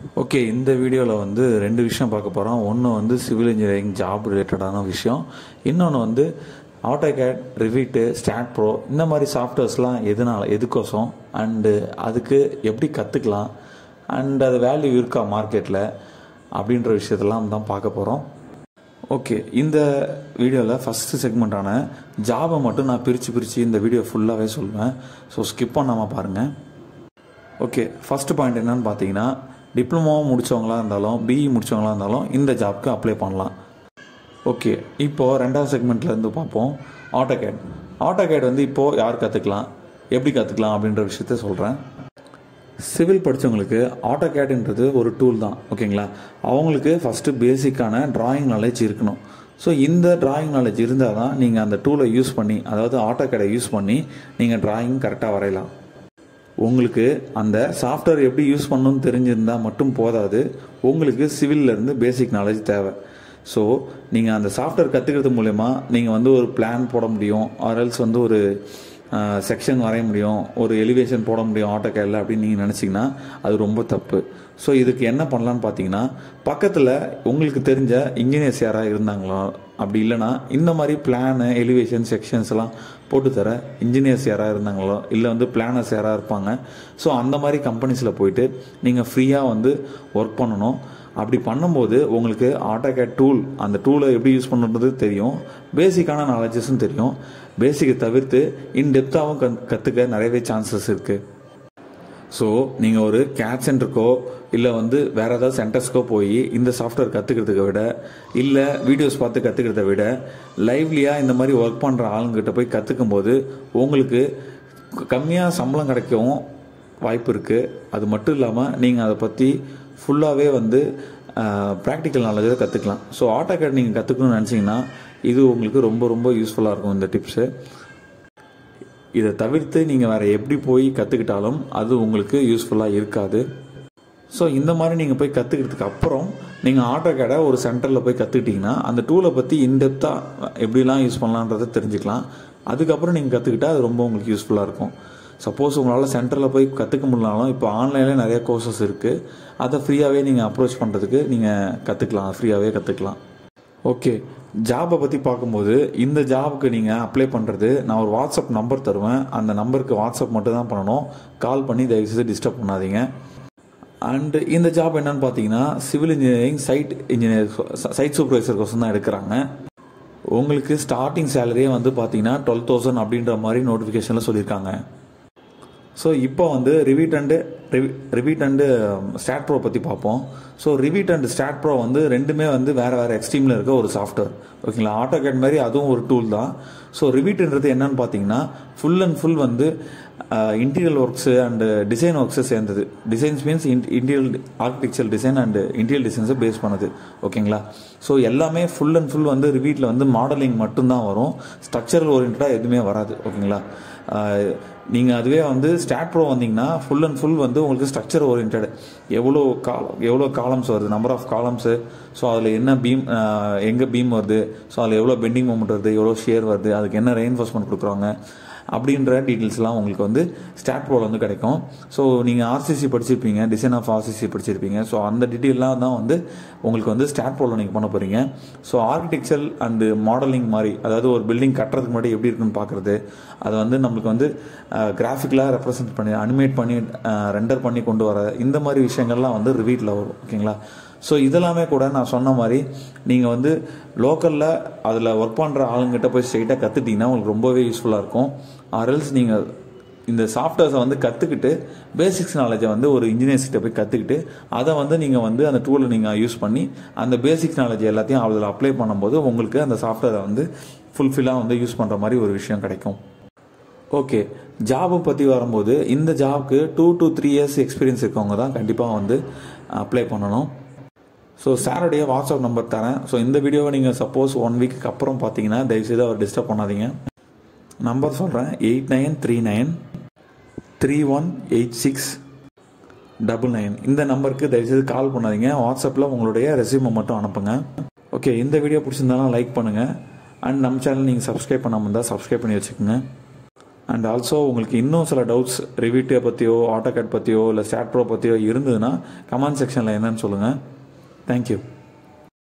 okay இந்த வீடியோவில் வந்து ரெண்டு விஷயம் பார்க்க போகிறோம் ஒன்று வந்து சிவில் இன்ஜினியரிங் ஜாப் ரிலேட்டடான விஷயம் இன்னொன்று வந்து ஆட்டோகேட் ரிவிட்டு ஸ்டாட் ப்ரோ இந்த மாதிரி சாஃப்ட்வேர்ஸ்லாம் எதனால் எதுக்கோசம் அண்டு அதுக்கு எப்படி கற்றுக்கலாம் அண்ட் அது வேல்யூ இருக்கா மார்க்கெட்டில் அப்படின்ற விஷயத்தெல்லாம் தான் பார்க்க போகிறோம் ஓகே இந்த வீடியோவில் ஃபஸ்ட்டு செக்மெண்ட்டான ஜாபை மட்டும் நான் பிரித்து பிரித்து இந்த வீடியோ ஃபுல்லாகவே சொல்லுவேன் ஸோ ஸ்கிப் பண்ணாமல் பாருங்கள் ஓகே ஃபஸ்ட்டு பாயிண்ட் என்னன்னு பார்த்தீங்கன்னா டிப்ளமோ முடித்தவங்களா இருந்தாலும் பிஇ முடித்தவங்களா இருந்தாலும் இந்த ஜாப்க்கு அப்ளை பண்ணலாம் ஓகே இப்போது ரெண்டாவது செக்மெண்ட்லேருந்து பார்ப்போம் ஆட்டோகேட் ஆட்டோகேட் வந்து இப்போது யார் கற்றுக்கலாம் எப்படி கற்றுக்கலாம் அப்படின்ற விஷயத்த சொல்கிறேன் சிவில் படித்தவங்களுக்கு ஆட்டோகேட்ன்றது ஒரு டூல் தான் ஓகேங்களா அவங்களுக்கு ஃபஸ்ட்டு பேசிக்கான டிராயிங் நாலேஜ் இருக்கணும் ஸோ இந்த டிராயிங் நாலேஜ் இருந்தால் தான் நீங்கள் அந்த டூலை யூஸ் பண்ணி அதாவது ஆட்டோகேடை யூஸ் பண்ணி நீங்கள் டிராயிங் கரெக்டாக வரையலாம் உங்களுக்கு அந்த சாஃப்ட்வேர் எப்படி யூஸ் பண்ணணும்னு தெரிஞ்சிருந்தால் மட்டும் போதாது உங்களுக்கு சிவில்லேருந்து பேசிக் நாலேஜ் தேவை ஸோ நீங்கள் அந்த சாஃப்ட்வேர் கற்றுக்கிறது மூலயமா நீங்கள் வந்து ஒரு பிளான் போட முடியும் ஆர்எல்ஸ் வந்து ஒரு செக்ஷன் வரைய முடியும் ஒரு எலிவேஷன் போட முடியும் ஆட்டோ கேரில் அப்படின்னு நீங்கள் நினச்சிங்கன்னா அது ரொம்ப தப்பு ஸோ இதுக்கு என்ன பண்ணலான்னு பார்த்தீங்கன்னா பக்கத்தில் உங்களுக்கு தெரிஞ்ச இன்ஜினியர்ஸ் யாராக இருந்தாங்களோ அப்படி இல்லைனா இந்த மாதிரி பிளானு எலிவேஷன் செக்ஷன்ஸ் எல்லாம் போட்டு தர இன்ஜினியர்ஸ் யாராக இருந்தாங்களோ இல்லை வந்து பிளானர்ஸ் யாராக இருப்பாங்க ஸோ அந்த மாதிரி கம்பெனிஸில் போயிட்டு நீங்கள் ஃப்ரீயாக வந்து ஒர்க் பண்ணணும் அப்படி பண்ணும்போது உங்களுக்கு ஆட்டோகேட் டூல் அந்த டூலை எப்படி யூஸ் பண்ணுறது தெரியும் பேசிக்கான நாலேஜஸும் தெரியும் பேசிக்கை தவிர்த்து இன் டெப்த்தாகவும் க கற்றுக்க நிறையவே சான்சஸ் இருக்குது ஸோ நீங்கள் ஒரு கேட் சென்டருக்கோ இல்லை வந்து வேறு ஏதாவது சென்டர்ஸ்க்கோ போய் இந்த சாஃப்ட்வேர் கற்றுக்கிறதுக்க விட இல்லை வீடியோஸ் பார்த்து கற்றுக்கிறத விட லைவ்லியாக இந்த மாதிரி ஒர்க் பண்ணுற ஆளுங்கிட்ட போய் கற்றுக்கும் போது உங்களுக்கு கம்மியாக சம்பளம் கிடைக்கவும் வாய்ப்பு இருக்குது அது மட்டும் இல்லாமல் நீங்கள் அதை பற்றி ஃபுல்லாகவே வந்து ப்ராக்டிக்கல் நாலேஜை கற்றுக்கலாம் ஸோ ஆட்டோ கேட் நீங்கள் கற்றுக்கணும்னு நினச்சிங்கன்னா இது உங்களுக்கு ரொம்ப ரொம்ப யூஸ்ஃபுல்லாக இருக்கும் இந்த டிப்ஸு இதை தவிர்த்து நீங்கள் வேறு எப்படி போய் கற்றுக்கிட்டாலும் அது உங்களுக்கு யூஸ்ஃபுல்லாக இருக்காது ஸோ இந்த மாதிரி நீங்கள் போய் கற்றுக்கிறதுக்கு அப்புறம் நீங்கள் ஆட்டோ கேடை ஒரு சென்டரில் போய் கற்றுக்கிட்டிங்கன்னா அந்த டூலை பற்றி இன்டெப்த்தாக எப்படிலாம் யூஸ் பண்ணலான்றதை தெரிஞ்சுக்கலாம் அதுக்கப்புறம் நீங்கள் கற்றுக்கிட்டா அது ரொம்ப உங்களுக்கு யூஸ்ஃபுல்லாக இருக்கும் சப்போஸ் உங்களால் சென்டரில் போய் கற்றுக்க முடியலாலும் இப்போ ஆன்லைனில் நிறைய கோர்சஸ் இருக்குது அதை ஃப்ரீயாகவே நீங்கள் அப்ரோச் பண்ணுறதுக்கு நீங்கள் கற்றுக்கலாம் ஃப்ரீயாகவே கற்றுக்கலாம் ஓகே ஜாபை பற்றி பார்க்கும்போது இந்த ஜாபுக்கு நீங்கள் அப்ளை பண்ணுறது நான் ஒரு வாட்ஸ்அப் நம்பர் தருவேன் அந்த நம்பருக்கு வாட்ஸ்அப் மட்டும் தான் பண்ணணும் கால் பண்ணி தயவுசெய்து டிஸ்டர்ப் பண்ணாதீங்க அண்டு இந்த ஜாப் என்னன்னு பார்த்தீங்கன்னா civil engineering site engineer site supervisor கோசம் தான் எடுக்கிறாங்க உங்களுக்கு ஸ்டார்டிங் சேலரியே வந்து பார்த்தீங்கன்னா டுவெல் தௌசண்ட் அப்படின்ற மாதிரி நோட்டிஃபிகேஷனில் சொல்லியிருக்காங்க ஸோ இப்போ வந்து Revit and Revit and STAAD Pro பற்றி பார்ப்போம் so Revit and STAAD Pro வந்து ரெண்டுமே வந்து வேறு வேறு எக்ஸ்ட்ரீமில் இருக்க ஒரு சாஃப்ட்வேர் ஓகேங்களா ஆட்டோ கேட் மாதிரி அதுவும் ஒரு டூல் தான் ஸோ ரிவீட்ன்றது என்னன்னு பார்த்தீங்கன்னா ஃபுல் அண்ட் ஃபுல் வந்து interior works and design works சேர்ந்தது designs means interior architecture design and இன்டீரியல் டிசைன்ஸை பேஸ் பண்ணுது ஓகேங்களா ஸோ எல்லாமே ஃபுல் அண்ட் ஃபுல் வந்து ரிவீட்டில் வந்து மாடலிங் மட்டும்தான் வரும் ஸ்ட்ரக்சரல் ஓரியன்டாக எதுவுமே வராது ஓகேங்களா நீங்கள் அதுவே வந்து ஸ்டாட் ப்ரோ வந்தீங்கன்னா ஃபுல் அண்ட் ஃபுல் வந்து உங்களுக்கு ஸ்ட்ரக்சர் ஓரியன்ட் எவ்வளோ காலம் எவ்வளோ காலம்ஸ் வருது நம்பர் ஆஃப் காலம்ஸு ஸோ அதில் என்ன பீம் எங்கே பீம் வருது ஸோ அதில் எவ்வளோ பெண்டிங் மூமெண்ட் வருது எவ்வளோ ஷேர் வருது அதுக்கு என்ன ரெயின்ஃபோர்ஸ்மெண்ட் கொடுக்குறாங்க அப்படின்ற டீட்டெயில்ஸ்லாம் உங்களுக்கு வந்து ஸ்டாட் ப்ரோவில் வந்து கிடைக்கும் ஸோ நீங்கள் ஆர்சிசி படிச்சிருப்பீங்க டிசைன் ஆஃப் ஆர்சிசி படிச்சிருப்பீங்க ஸோ அந்த டீட்டெயிலாம் தான் வந்து உங்களுக்கு வந்து ஸ்டாட் ப்ரோவில் நீங்கள் பண்ண போகிறீங்க ஸோ ஆர்கிடெக்சர் அண்டு மாடலிங் மாதிரி அதாவது ஒரு பில்டிங் கட்டுறதுக்கு முன்னாடி எப்படி இருக்குன்னு பார்க்குறது அதை வந்து நம்மளுக்கு வந்து கிராஃபிக்கலாக ரெப்ரசென்ட் பண்ணி அனிமேட் பண்ணி ரெண்டர் பண்ணி கொண்டு வர இந்த மாதிரி விஷயங்கள்லாம் வந்து ரிவீட்டில் வரும் ஓகேங்களா ஸோ இதெல்லாமே கூட நான் சொன்ன மாதிரி நீங்கள் வந்து லோக்கலில் அதில் ஒர்க் பண்ணுற ஆளுங்கிட்ட போய் ஸ்ட்ரெயிட்டாக கற்றுட்டிங்கன்னா உங்களுக்கு ரொம்பவே யூஸ்ஃபுல்லாக இருக்கும் ஆர்எல்ஸ் நீங்கள் இந்த சாஃப்ட்வேர்ஸை வந்து கற்றுக்கிட்டு பேசிக்ஸ் நாலேஜை வந்து ஒரு இன்ஜினியர்ஸ்கிட்ட போய் கற்றுக்கிட்டு அதை வந்து நீங்கள் வந்து அந்த டூலை நீங்கள் யூஸ் பண்ணி அந்த பேசிக்ஸ் நாலேஜ் எல்லாத்தையும் அதில் அப்ளை பண்ணும்போது உங்களுக்கு அந்த சாஃப்ட்வேரை வந்து ஃபுல்ஃபில்லாக வந்து யூஸ் பண்ணுற மாதிரி ஒரு விஷயம் கிடைக்கும் ஓகே ஜாபை பற்றி வரும்போது இந்த ஜாப்க்கு two to three years experience இருக்கவங்க தான் கண்டிப்பாக வந்து அப்ளை பண்ணணும் ஸோ சாருடைய வாட்ஸ்அப் நம்பர் தரேன் ஸோ இந்த வீடியோவை நீங்கள் சப்போஸ் ஒன் வீக்கு அப்புறம் பார்த்தீங்கன்னா தயவுசெய்து அவர் டிஸ்டர்ப் பண்ணாதீங்க நம்பர் சொல்கிறேன் eight nine three nine three one eight six double nine இந்த நம்பருக்கு தயவுசெய்து கால் பண்ணாதீங்க வாட்ஸ்அப்பில் உங்களுடைய ரெசியூமை மட்டும் அனுப்புங்க ஓகே இந்த வீடியோ பிடிச்சிருந்தாலும் லைக் பண்ணுங்கள் அண்ட் நம்ம சேனல் நீங்கள் சப்ஸ்கிரைப் பண்ணாமல் இருந்தால் சப்ஸ்கிரைப் பண்ணி வச்சுக்கோங்க அண்ட் ஆல்சோ உங்களுக்கு இன்னும் சில டவுட்ஸ் ரிவிட்டை பற்றியோ ஆட்டோகேட் பற்றியோ இல்லை ஸ்டாட் ப்ரோ பற்றியோ இருந்ததுன்னா கமெண்ட் செக்ஷனில் என்னன்னு சொல்லுங்கள் தேங்க்யூ